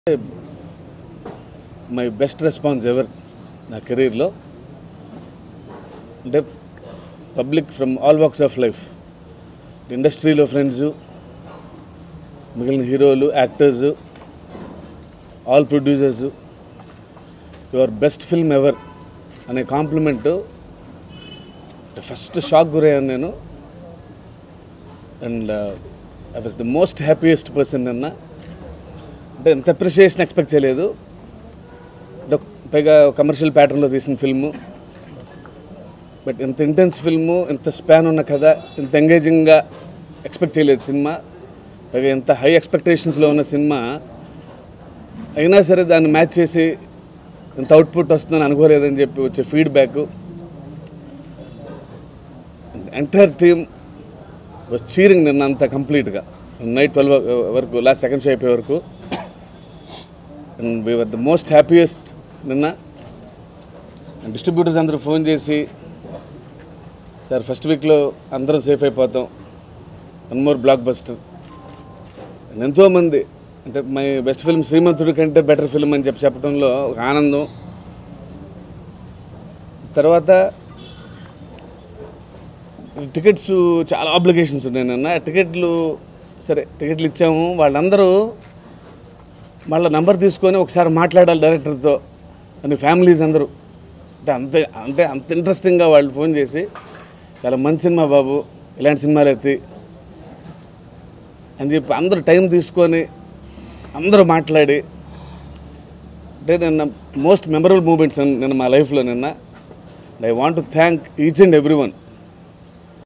my best response ever నా కెరీర్లో అంటే public from all walks of life ఇండస్ట్రీలో ఫ్రెండ్స్ మిగిలిన హీరోలు actors all producers your best film ever అనే కాంప్లిమెంట్ ఫస్ట్ షాక్ గురయ్యాను నేను and I was the most happiest person నిన్న అంటే ఎంత అప్రిషియేషన్ ఎక్స్పెక్ట్ చేయలేదు అంటే పైగా కమర్షియల్ ప్యాటర్న్లో తీసిన ఫిల్ము బట్ ఇంత ఇంటెన్స్ ఫిల్ము ఇంత స్పాన్ ఉన్న కథ ఇంత ఎంగేజింగ్గా ఎక్స్పెక్ట్ చేయలేదు సినిమా పైగా ఇంత హై ఎక్స్పెక్టేషన్స్లో ఉన్న సినిమా అయినా సరే దాన్ని మ్యాచ్ చేసి ఇంత అవుట్పుట్ వస్తుందని అనుకోలేదని చెప్పి వచ్చే feedback entire team was cheering నిన్న అంత కంప్లీట్గా నైట్ ట్వెల్వ్ వరకు లాస్ట్ సెకండ్ షో అయిపోయే వరకు and we're the most happiest నిన్న డిస్ట్రిబ్యూటర్స్ అందరూ ఫోన్ చేసి సార్ ఫస్ట్ వీక్లో అందరం సేఫ్ అయిపోతాం వన్ మోర్ బ్లాక్ బస్టర్ ఎంతోమంది అంటే మై బెస్ట్ ఫిల్మ్ శ్రీమంతుడి కంటే బెటర్ ఫిల్మ్ అని చెప్పి చెప్పడంలో ఒక ఆనందం తర్వాత టికెట్స్ చాలా ఆబ్లిగేషన్స్ ఉన్నాయి నాన్న టికెట్లు సరే టికెట్లు ఇచ్చాము వాళ్ళందరూ మళ్ళీ నంబర్ తీసుకొని ఒకసారి మాట్లాడాలి డైరెక్టర్తో అని ఫ్యామిలీస్ అందరూ అంటే అంత అంటే అంత ఇంట్రెస్టింగ్గా వాళ్ళు ఫోన్ చేసి చాలా మంచి సినిమా బాబు ఇలాంటి సినిమాలు ఎత్తి అని చెప్పి అందరూ టైం తీసుకొని అందరూ మాట్లాడి అంటే నిన్న మోస్ట్ మెమరబుల్ మూమెంట్స్ నిన్న మా లైఫ్లో నిన్న I want to thank each and every one